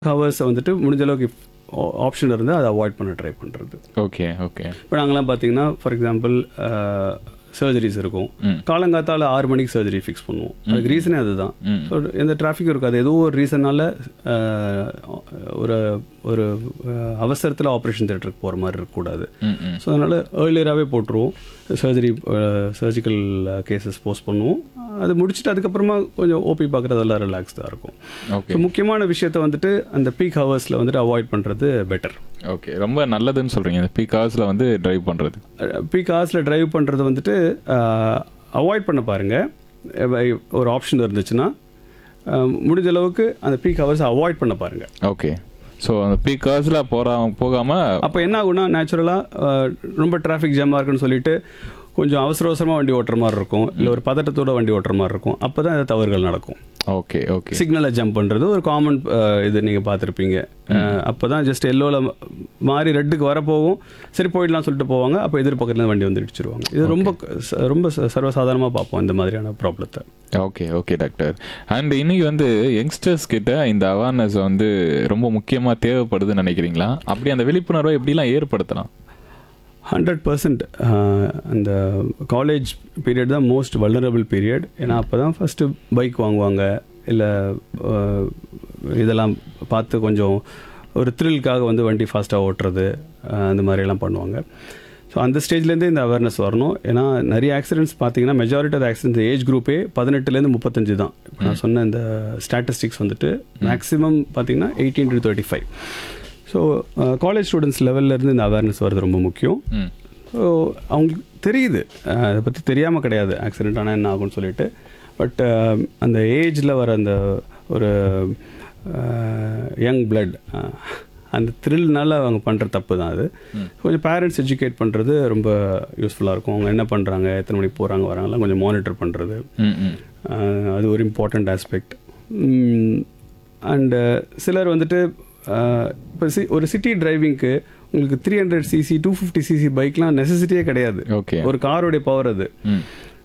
ஹவர்ஸை வந்துட்டு முடிஞ்ச அளவுக்கு ஆப்ஷன் இருந்தால் அதை அவாய்ட் பண்ண ட்ரை பண்ணுறது ஓகே ஓகே இப்போ நாங்களாம் பார்த்தீங்கன்னா ஃபார் எக்ஸாம்பிள் சர்ஜரிஸ் இருக்கும் ம். காலங்காத்தால ஆறு மணிக்கு சர்ஜரி ஃபிக்ஸ் பண்ணுவோம் அதுக்கு ரீசனே அதுதான் ம். ஸோ எந்த டிராஃபிக்கும் இருக்காது ஏதோ ஒரு ரீசனால ஒரு ஒரு அவசரத்தில் ஆப்ரேஷன் தேட்டருக்கு போகிற மாதிரி இருக்கக்கூடாது ம் ம் ஸோ அதனால் ஏர்லியராகவே போட்டுருவோம் சர்ஜரி சர்ஜிக்கல் கேசஸ் போஸ்ட் பண்ணுவோம் அது முடிச்சுட்டு அதுக்கப்புறமா கொஞ்சம் ஓபி பார்க்குறதெல்லாம் ரிலாக்ஸ் தான் இருக்கும் ஓகே ஸோ முக்கியமான விஷயத்த வந்துட்டு அந்த பீக் ஹவர்ஸில் வந்துட்டு அவாய்ட் பண்ணுறது பெட்டர் ஓகே ரொம்ப நல்லதுன்னு சொல்கிறீங்க இந்த பீக் ஹவர்ஸில் வந்து டிரைவ் பண்ணுறது பீக் ஹவர்ஸில் டிரைவ் பண்ணுறது வந்துட்டு அவாய்ட் பண்ண பாருங்கள் ஒரு ஆப்ஷன் இருந்துச்சுன்னா அஹ், முடிஞ்ச அளவுக்கு அந்த பீக் ஹவர்ஸை அவாய்ட் பண்ண பாருங்கள் ஓகே ஸோ அந்த பீக் ஹவர்ஸில் போகிறா போகாமல் அப்போ என்ன ஆகும்னா நேச்சுரலாக ரொம்ப டிராஃபிக் ஜாமாக இருக்குன்னு சொல்லிட்டு கொஞ்சம் அவசர அவசரமாக வண்டி ஓட்டுற மாதிரி இருக்கும் இல்லை ஒரு பதட்டத்தோட வண்டி ஓட்டுற மாதிரி இருக்கும் அப்போ தான் இந்த தவறுகள் நடக்கும் ஓகே ஓகே சிக்னலை ஜம்ப் பண்ணுறது ஒரு காமன் இது நீங்கள் பார்த்துருப்பீங்க அப்போ தான் ஜஸ்ட் எல்லோவில் மாறி ரெட்டுக்கு வரப்போகும் சரி போயிடலாம் சொல்லிட்டு போவாங்க அப்போ எதிர் பக்கத்துல வண்டி வந்து இடிச்சிருவாங்க இது ரொம்ப ச- ரொம்ப ச- சர்வசாதாரணமாக பார்ப்போம் இந்த மாதிரியான ப்ராப்ளத்தை ஓகே ஓகே டாக்டர் அண்ட் இன்னைக்கு வந்து யங்ஸ்டர்ஸ் கிட்ட இந்த அவேர்னஸ் வந்து ரொம்ப முக்கியமாக தேவைப்படுதுன்னு நினைக்கிறீங்களா அப்படி அந்த விழிப்புணர்வை எப்படிலாம் ஏற்படுத்தலாம் ஹண்ட்ரட் பர்சன்ட் அந்த காலேஜ் பீரியட் தான் மோஸ்ட் வல்னரபிள் பீரியட் ஏன்னா அப்போ தான் ஃபஸ்ட்டு பைக் வாங்குவாங்க இல்லை இதெல்லாம் பார்த்து கொஞ்சம் ஒரு த்ரில்லுக்காக வந்து வண்டி ஃபாஸ்ட்டாக ஓட்டுறது அஹ், அந்த மாதிரியெல்லாம் பண்ணுவாங்க ஸோ அந்த ஸ்டேஜ்லேருந்தே இந்த அவேர்னஸ் வரணும் ஏன்னா நிறைய ஆக்சிடென்ட்ஸ் பார்த்தீங்கன்னா மெஜாரிட்டி ஆஃப் ஆக்சிடென்ட்ஸ் ஏஜ் குரூப்பே பதினெட்டுலேருந்து முப்பத்தஞ்சு தான் இப்போ நான் சொன்ன இந்த ஸ்டாட்டிஸ்டிக்ஸ் வந்துட்டு மேக்ஸிமம் பார்த்தீங்கன்னா eighteen to thirty five so college students லெவல்லேருந்து இந்த அவேர்னஸ் வரது ரொம்ப முக்கியம் ம் ஸோ அவங்களுக்கு தெரியுது அஹ் அதை பற்றி தெரியாமல் கிடையாது ஆக்சிடென்ட் ஆனால் என்ன ஆகும்னு சொல்லிட்டு பட் அந்த ஏஜில் வர அந்த ஒரு யங் பிளட் அந்த த்ரில்னால அவங்க பண்ணுற தப்பு தான் அது கொஞ்சம் பேரண்ட்ஸ் எஜுகேட் பண்ணுறது ரொம்ப யூஸ்ஃபுல்லாக இருக்கும் அவங்க என்ன பண்ணுறாங்க எத்தனை மணிக்கு போகிறாங்க வராங்கலாம் கொஞ்சம் மானிட்டர் பண்ணுறது ம் ம் ஆஹ் அது ஒரு இம்பார்ட்டண்ட் ஆஸ்பெக்ட் அண்டு சிலர் வந்துட்டு இப்போ சி ஒரு சிட்டி டிரைவிங்க்கு உங்களுக்கு three hundred CC two fifty CC பைக்லாம் நெசசிட்டியே கிடையாது ஓகே ஒரு காரோடைய பவர் அது ம்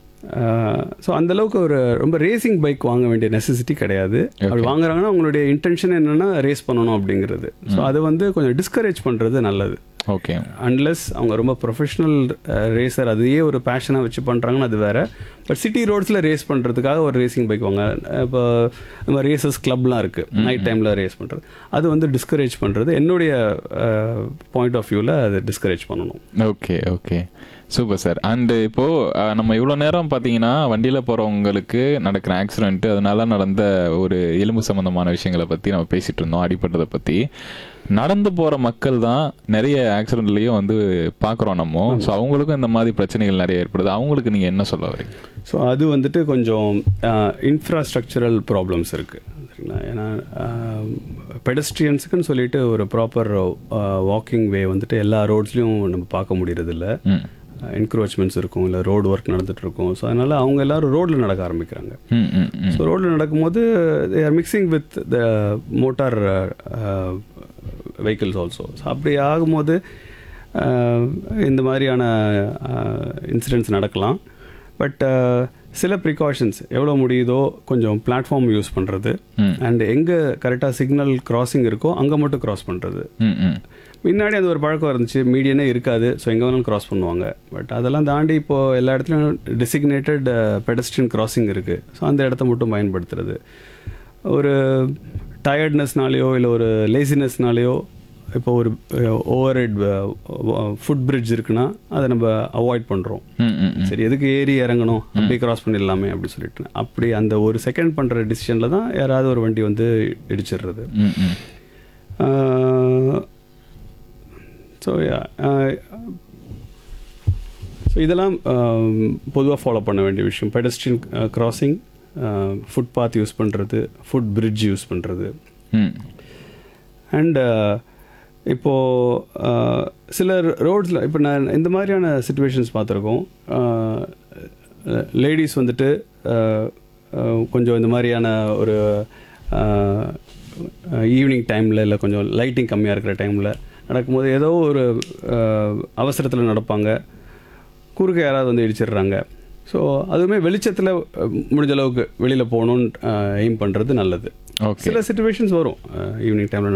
ஸோ அந்தளவுக்கு ஒரு ரொம்ப ரேசிங் பைக் வாங்க வேண்டிய நெசசிட்டி கிடையாது அப்படி வாங்குறாங்கன்னா அவங்களுடைய இன்டென்ஷன் என்னென்னா ரேஸ் பண்ணணும் அப்படிங்கிறது ஸோ அது வந்து கொஞ்சம் டிஸ்கரேஜ் பண்ணுறது நல்லது ஓகே அன்லெஸ் அவங்க ரொம்ப ப்ரொஃபஷனல் ரேசர் அதையே ஒரு பேஷனாக வச்சு பண்ணுறாங்கன்னு அது வேற பட் சிட்டி ரோட்ஸில் ரேஸ் பண்ணுறதுக்காக ஒரு ரேசிங் பைக் வாங்க இப்போ நம்ம ரேசஸ் கிளப்லாம் இருக்குது நைட் டைமில் ரேஸ் பண்ணுறது அது வந்து டிஸ்கரேஜ் பண்ணுறது என்னுடைய பாயிண்ட் ஆஃப் வியூவில் அதை டிஸ்கரேஜ் பண்ணணும் okay okay super sir and இப்போது நம்ம இவ்வளோ நேரம் பார்த்தீங்கன்னா வண்டியில் போகிறவங்களுக்கு நடக்கிற ஆக்சிடென்ட்டு அதனால நடந்த ஒரு எலும்பு சம்மந்தமான விஷயங்களை பற்றி நம்ம பேசிகிட்டு இருந்தோம் அடிப்பட்டதை பற்றி நடந்து போகிற மக்கள் தான் நிறைய ஆக்சிடென்ட்லேயும் வந்து பார்க்குறோம் நம்ம ஸோ அவங்களுக்கும் இந்த மாதிரி பிரச்சனைகள் நிறைய ஏற்படுது அவங்களுக்கு நீங்கள் என்ன சொல்ல வரீங்க ஸோ அது வந்துட்டு கொஞ்சம் இன்ஃப்ராஸ்ட்ரக்சரல் ப்ராப்ளம்ஸ் இருக்குது சரிங்களா ஏன்னா பெடஸ்ட்ரியன்ஸுக்குன்னு சொல்லிட்டு ஒரு ப்ராப்பர் வாக்கிங் வே வந்துட்டு எல்லா ரோட்ஸ்லையும் நம்ம பார்க்க முடியறதில்ல ம் என்க்ரோச்மெண்ட்ஸ் இருக்கும் இல்லை ரோடு ஒர்க் நடந்துட்டு இருக்கும் ஸோ அதனால் அவங்க எல்லாரும் ரோட்டில் நடக்க ஆரம்பிக்கிறாங்க ம் ம் ம் ஸோ ரோட்டில் நடக்கும்போது they are mixing with the motor vehicles also so அப்படி ஆகும்போது அஹ், இந்த மாதிரியான இன்சிடென்ட்ஸ் நடக்கலாம் பட் சில ப்ரிகாஷன்ஸ் எவ்வளோ முடியுதோ கொஞ்சம் பிளாட்ஃபார்ம் யூஸ் பண்ணுறது ம் அண்ட் எங்கே கரெக்டாக சிக்னல் கிராசிங் இருக்கோ அங்கே மட்டும் கிராஸ் பண்ணுறது ம் ம் முன்னாடி அது ஒரு பழக்கம் இருந்துச்சு மீடியனே இருக்காது ஸோ எங்கே வேணாலும் கிராஸ் பண்ணுவாங்க பட் அதெல்லாம் தாண்டி இப்போது எல்லா இடத்துலையும் டெசிக்னேட்டட் பெடஸ்ட்ரியன் கிராசிங் இருக்குது ஸோ அந்த இடத்த மட்டும் பயன்படுத்துறது ஒரு டயர்ட்னஸ்னாலேயோ இல்லை ஒரு லேசினஸ்னாலேயோ இப்போ ஒரு ஓவர் ஹெட் ஃபுட் பிரிட்ஜ் இருக்குன்னா அதை நம்ம அவாய்ட் பண்ணுறோம் ம் ம் ம் சரி எதுக்கு ஏறி இறங்கணும் அப்படியே கிராஸ் பண்ணிடலாமே அப்படி சொல்லிட்டு அப்படி அந்த ஒரு செகண்ட் பண்ணுற டிசிஷனில் தான் யாராவது ஒரு வண்டி வந்து இடிச்சிடுறது ம் ம் ஸோ ஸோ இதெல்லாம் பொதுவாக ஃபாலோ பண்ண வேண்டிய விஷயம் பெடஸ்ட்ரியன் கிராசிங் ஃபுட்பாத் யூஸ் பண்ணுறது ஃபுட் பிரிட்ஜ் யூஸ் பண்ணுறது ம் அண்ட் இப்போது சில ரோட்ஸில் இப்போ நான் இந்த மாதிரியான சுச்சுவேஷன்ஸ் பார்த்துருக்கோம் லேடிஸ் வந்துட்டு அஹ், அஹ், கொஞ்சம் இந்த மாதிரியான ஒரு ஈவினிங் டைமில் இல்லை கொஞ்சம் லைட்டிங் கம்மியாக இருக்கிற டைமில் நடக்கும்போது ஏதோ ஒரு அவசரத்தில் நடப்பாங்க குறுக்க யாராவது வந்து இடிச்சிடுறாங்க ஸோ அதுவுமே வெளிச்சத்தில் முடிஞ்ச அளவுக்கு வெளியில் போகணுன்னு எய்ம் பண்ணுறது நல்லது ஓகே சில சுச்சுவேஷன்ஸ் வரும் ஈவினிங் டைமில்